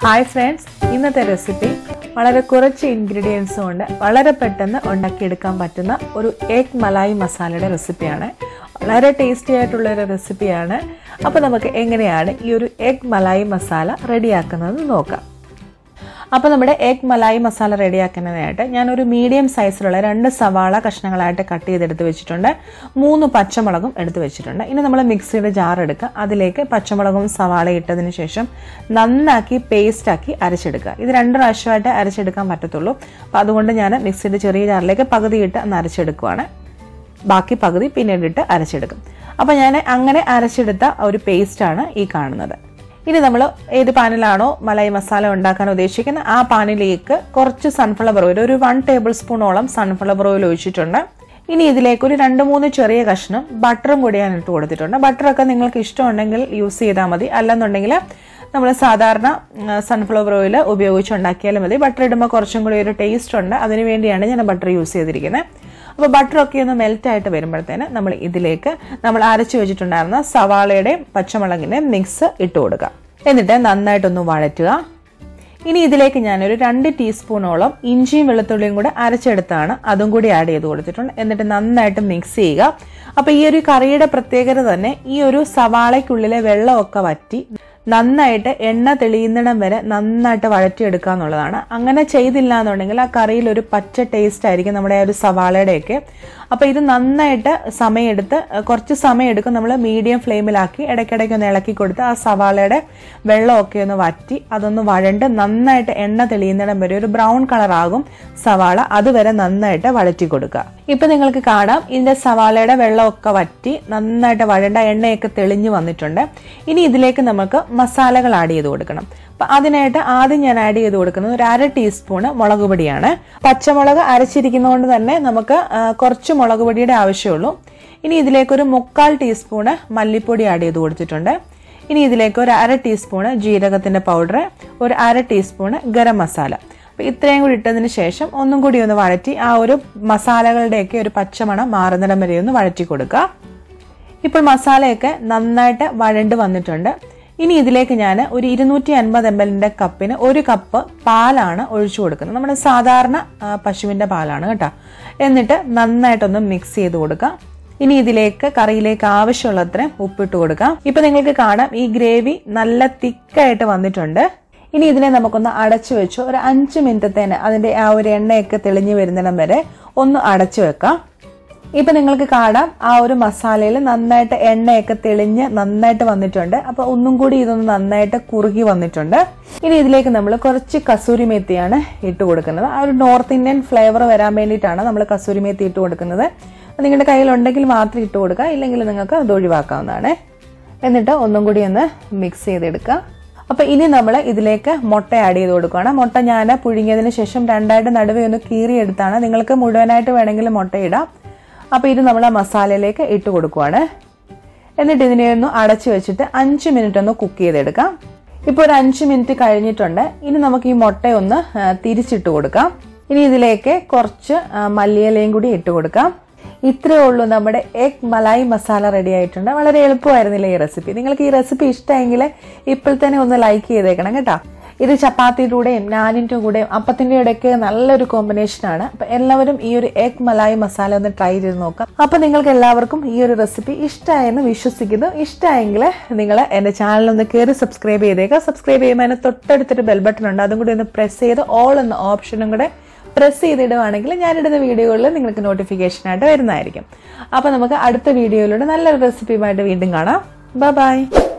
hi friends ഇന്നത്തെ recipe വളരെ കുറച്ച് ഇൻഗ്രീഡിയൻസ് കൊണ്ട് വളരെ പെട്ടെന്ന് ഉണ്ടാക്കിയെടുക്കാൻ പറ്റുന്ന ഒരു എഗ് മലായി മസാലയുടെ റെസിപ്പിയാണ് വളരെ ടേസ്റ്റി ആയിട്ടുള്ള ഒരു റെസിപ്പിയാണ് അപ്പോൾ നമുക്ക് എങ്ങനെയാണ് ഈ ഒരു എഗ് മലായി മസാല റെഡിയാക്കുന്നത് നോക്കാം അപ്പോൾ നമ്മുടെ എഗ് മലായി മസാല റെഡിയാക്കുന്നതിനായിട്ട് ഞാനൊരു മീഡിയം സൈസിലുള്ള രണ്ട് സവാള കഷ്ണങ്ങളായിട്ട് കട്ട് ചെയ്തെടുത്ത് വെച്ചിട്ടുണ്ട് മൂന്ന് പച്ചമുളകും എടുത്ത് വെച്ചിട്ടുണ്ട് ഇനി നമ്മൾ മിക്സിയുടെ ജാർ എടുക്കുക അതിലേക്ക് പച്ചമുളകും സവാള ഇട്ടതിന് ശേഷം നന്നാക്കി പേസ്റ്റാക്കി അരച്ചെടുക്കുക ഇത് രണ്ട് പ്രാവശ്യമായിട്ട് അരച്ചെടുക്കാൻ പറ്റത്തുള്ളൂ അപ്പോൾ അതുകൊണ്ട് ഞാൻ മിക്സിയുടെ ചെറിയ ജാറിലേക്ക് പകുതി ഇട്ട് ഒന്ന് അരച്ചെടുക്കുവാണ് ബാക്കി പകുതി പിന്നീട് ഇട്ട് അരച്ചെടുക്കും അപ്പോൾ ഞാൻ അങ്ങനെ അരച്ചെടുത്ത ഒരു പേസ്റ്റാണ് ഈ കാണുന്നത് ഇനി നമ്മൾ ഏത് പാനിലാണോ മലായി മസാല ഉണ്ടാക്കാൻ ഉദ്ദേശിക്കുന്നത് ആ പാനിലേക്ക് കുറച്ച് സൺഫ്ലവർ ഓയിൽ ഒരു വൺ ടേബിൾ സ്പൂണോളം സൺഫ്ലവർ ഓയിൽ ഒഴിച്ചിട്ടുണ്ട് ഇനി ഇതിലേക്ക് ഒരു രണ്ട് മൂന്ന് ചെറിയ കഷ്ണം ബട്ടറും കൂടി ഞാൻ ഇട്ട് കൊടുത്തിട്ടുണ്ട് ബട്ടറൊക്കെ നിങ്ങൾക്ക് ഇഷ്ടമുണ്ടെങ്കിൽ യൂസ് ചെയ്താൽ മതി അല്ലെന്നുണ്ടെങ്കിൽ നമ്മൾ സാധാരണ സൺഫ്ലവർ ഓയിൽ ഉപയോഗിച്ച് ഉണ്ടാക്കിയാലും മതി ബട്ടർ ഇടുമ്പോൾ കുറച്ചും കൂടി ഒരു ടേസ്റ്റ് ഉണ്ട് അതിന് വേണ്ടിയാണ് ഞാൻ ബട്ടർ യൂസ് ചെയ്തിരിക്കുന്നത് അപ്പോൾ ബട്ടറൊക്കെ ഒന്ന് മെൽറ്റ് ആയിട്ട് വരുമ്പോഴത്തേന് നമ്മൾ ഇതിലേക്ക് നമ്മൾ അരച്ചു വെച്ചിട്ടുണ്ടായിരുന്ന സവാളയുടെയും പച്ചമുളകിൻ്റെയും മിക്സ് ഇട്ട് കൊടുക്കുക എന്നിട്ട് നന്നായിട്ടൊന്ന് വഴറ്റുക ഇനി ഇതിലേക്ക് ഞാനൊരു രണ്ട് ടീസ്പൂണോളം ഇഞ്ചിയും വെളുത്തുള്ളിയും കൂടെ അരച്ചെടുത്താണ് അതും കൂടി ആഡ് ചെയ്ത് കൊടുത്തിട്ടുണ്ട് എന്നിട്ട് നന്നായിട്ട് മിക്സ് ചെയ്യുക അപ്പോൾ ഈ ഒരു കറിയുടെ പ്രത്യേകത തന്നെ ഈ ഒരു സവാളയ്ക്കുള്ളിലെ വെള്ളമൊക്കെ വറ്റി നന്നായിട്ട് എണ്ണ തെളിയുന്നിടം വരെ നന്നായിട്ട് വഴറ്റിയെടുക്കുക എന്നുള്ളതാണ് അങ്ങനെ ചെയ്തില്ല എന്നുണ്ടെങ്കിൽ ആ കറിയിൽ ഒരു പച്ച ടേസ്റ്റ് ആയിരിക്കും നമ്മുടെ ആ ഒരു സവാളയുടെയൊക്കെ അപ്പോൾ ഇത് നന്നായിട്ട് സമയമെടുത്ത് കുറച്ച് സമയം എടുക്കും നമ്മൾ മീഡിയം ഫ്ലെയിമിലാക്കി ഇടയ്ക്കിടയ്ക്ക് ഒന്ന് ഇളക്കി കൊടുത്ത് ആ സവാളയുടെ വെള്ളമൊക്കെ ഒന്ന് വറ്റി അതൊന്ന് വഴണ്ട് നന്നായിട്ട് എണ്ണ തെളിയുന്നിടം വരെ ഒരു ബ്രൗൺ കളറാകും സവാള അതുവരെ നന്നായിട്ട് വഴറ്റി കൊടുക്കുക ഇപ്പം നിങ്ങൾക്ക് കാണാം ഇതിൻ്റെ സവാളയുടെ വെള്ളമൊക്കെ വറ്റി നന്നായിട്ട് വഴണ്ട എണ്ണയൊക്കെ തെളിഞ്ഞു വന്നിട്ടുണ്ട് ഇനി ഇതിലേക്ക് നമുക്ക് മസാലകൾ ആഡ് ചെയ്ത് കൊടുക്കണം അപ്പം അതിനായിട്ട് ആദ്യം ഞാൻ ആഡ് ചെയ്ത് കൊടുക്കുന്നത് ഒരു അര ടീസ്പൂണ് മുളക് പൊടിയാണ് പച്ചമുളക് അരച്ചിരിക്കുന്നതുകൊണ്ട് തന്നെ നമുക്ക് കുറച്ച് മുളക് പൊടിയുടെ ആവശ്യമുള്ളൂ ഇനി ഇതിലേക്ക് ഒരു മുക്കാൽ ടീസ്പൂണ് മല്ലിപ്പൊടി ആഡ് ചെയ്ത് കൊടുത്തിട്ടുണ്ട് ഇനി ഇതിലേക്ക് ഒരു അര ടീസ്പൂണ് ജീരകത്തിൻ്റെ പൗഡർ ഒരു അര ടീസ്പൂണ് ഗരം മസാല അപ്പോൾ ഇത്രയും കൂടി ഇട്ടതിന് ശേഷം ഒന്നും കൂടി ഒന്ന് വഴറ്റി ആ ഒരു മസാലകളുടെയൊക്കെ ഒരു പച്ചമണം മാറുന്നിടം വരെ ഒന്ന് വഴറ്റി കൊടുക്കുക ഇപ്പോൾ മസാലയൊക്കെ നന്നായിട്ട് വഴണ്ട് വന്നിട്ടുണ്ട് ഇനി ഇതിലേക്ക് ഞാൻ ഒരു ഇരുന്നൂറ്റി അൻപത് എം എല്ലിൻ്റെ കപ്പിന് ഒരു കപ്പ് പാലാണ് ഒഴിച്ചു കൊടുക്കുന്നത് നമ്മുടെ സാധാരണ പശുവിൻ്റെ പാലാണ് കേട്ടോ എന്നിട്ട് നന്നായിട്ടൊന്ന് മിക്സ് ചെയ്ത് കൊടുക്കാം ഇനി ഇതിലേക്ക് കറിയിലേക്ക് ആവശ്യമുള്ളത്രയും ഉപ്പിട്ട് കൊടുക്കാം ഇപ്പൊ നിങ്ങൾക്ക് കാണാം ഈ ഗ്രേവി നല്ല തിക്കായിട്ട് വന്നിട്ടുണ്ട് ഇനി ഇതിനെ നമുക്കൊന്ന് അടച്ചു വെച്ച് ഒരു അഞ്ച് മിനിറ്റത്തേന് അതിന്റെ ആ ഒരു എണ്ണയൊക്കെ തെളിഞ്ഞു വരുന്നിടം വരെ ഒന്ന് അടച്ചു വെക്കാം ഇപ്പൊ നിങ്ങൾക്ക് കാണാം ആ ഒരു മസാലയിൽ നന്നായിട്ട് എണ്ണയൊക്കെ തെളിഞ്ഞ് നന്നായിട്ട് വന്നിട്ടുണ്ട് അപ്പൊ ഒന്നും കൂടി ഇതൊന്ന് നന്നായിട്ട് കുറുകി വന്നിട്ടുണ്ട് ഇനി ഇതിലേക്ക് നമ്മൾ കുറച്ച് കസൂരി മേത്തിയാണ് ഇട്ട് കൊടുക്കുന്നത് ആ ഒരു നോർത്ത് ഇന്ത്യൻ ഫ്ലേവർ വരാൻ വേണ്ടിയിട്ടാണ് നമ്മൾ കസൂരി മേത്തി ഇട്ട് കൊടുക്കുന്നത് നിങ്ങളുടെ കയ്യിലുണ്ടെങ്കിൽ മാത്രം ഇട്ട് കൊടുക്കുക ഇല്ലെങ്കിൽ നിങ്ങൾക്ക് അത് ഒഴിവാക്കാവുന്നതാണ് എന്നിട്ട് ഒന്നും കൂടി ഒന്ന് മിക്സ് ചെയ്തെടുക്കുക അപ്പോൾ ഇനി നമ്മൾ ഇതിലേക്ക് മുട്ട ആഡ് ചെയ്ത് കൊടുക്കുകയാണ് മുട്ട ഞാൻ പുഴുങ്ങിയതിന് ശേഷം രണ്ടായിട്ട് നടുവേ ഒന്ന് കീറിയെടുത്താണ് നിങ്ങൾക്ക് മുഴുവനായിട്ട് വേണമെങ്കിൽ മുട്ട ഇടാം അപ്പോൾ ഇത് നമ്മൾ ആ മസാലയിലേക്ക് ഇട്ട് കൊടുക്കുവാണ് എന്നിട്ട് ഇതിനെ ഒന്ന് അടച്ചു വെച്ചിട്ട് അഞ്ച് മിനിറ്റ് ഒന്ന് കുക്ക് ചെയ്തെടുക്കാം ഇപ്പോൾ ഒരു അഞ്ച് മിനിറ്റ് കഴിഞ്ഞിട്ടുണ്ട് ഇനി നമുക്ക് ഈ മുട്ട ഒന്ന് തിരിച്ചിട്ട് കൊടുക്കാം ഇനി ഇതിലേക്ക് കുറച്ച് മല്ലിയിലയും കൂടി ഇട്ട് കൊടുക്കാം ഇത്രയേ ഉള്ളൂ നമ്മുടെ എഗ് മലായി മസാല റെഡി ആയിട്ടുണ്ട് വളരെ എളുപ്പമായിരുന്നില്ല ഈ റെസിപ്പി നിങ്ങൾക്ക് ഈ റെസിപ്പി ഇഷ്ടമെങ്കിൽ ഇപ്പോൾ തന്നെ ഒന്ന് ലൈക്ക് ചെയ്തേക്കണം കേട്ടോ ഇത് ചപ്പാത്തിയുടെ കൂടെയും നാനിൻ്റെ കൂടെയും അപ്പത്തിൻ്റെ ഇടയ്ക്ക് നല്ലൊരു കോമ്പിനേഷനാണ് അപ്പം എല്ലാവരും ഈ ഒരു എഗ് മലായി മസാല ഒന്ന് ട്രൈ ചെയ്ത് നോക്കാം അപ്പം നിങ്ങൾക്ക് എല്ലാവർക്കും ഈ ഒരു റെസിപ്പി ഇഷ്ടമായെന്ന് വിശ്വസിക്കുന്നു ഇഷ്ടമായെങ്കിൽ നിങ്ങൾ എൻ്റെ ചാനൽ ഒന്ന് കയറി സബ്സ്ക്രൈബ് ചെയ്തേക്കുക സബ്സ്ക്രൈബ് ചെയ്യുമ്പോൾ അതിന് തൊട്ടടുത്തൊരു ബെൽ ബട്ടൺ ഉണ്ട് അതും കൂടി ഒന്ന് പ്രസ് ചെയ്ത് ഓൾ എന്ന ഓപ്ഷനും കൂടെ പ്രസ് ചെയ്തിടുവാണെങ്കിൽ ഞാനിടുന്ന വീഡിയോകളിൽ നിങ്ങൾക്ക് നോട്ടിഫിക്കേഷനായിട്ട് വരുന്നതായിരിക്കും അപ്പോൾ നമുക്ക് അടുത്ത വീഡിയോയിലൂടെ നല്ലൊരു റെസിപ്പിയുമായിട്ട് വീണ്ടും കാണാം ബൈ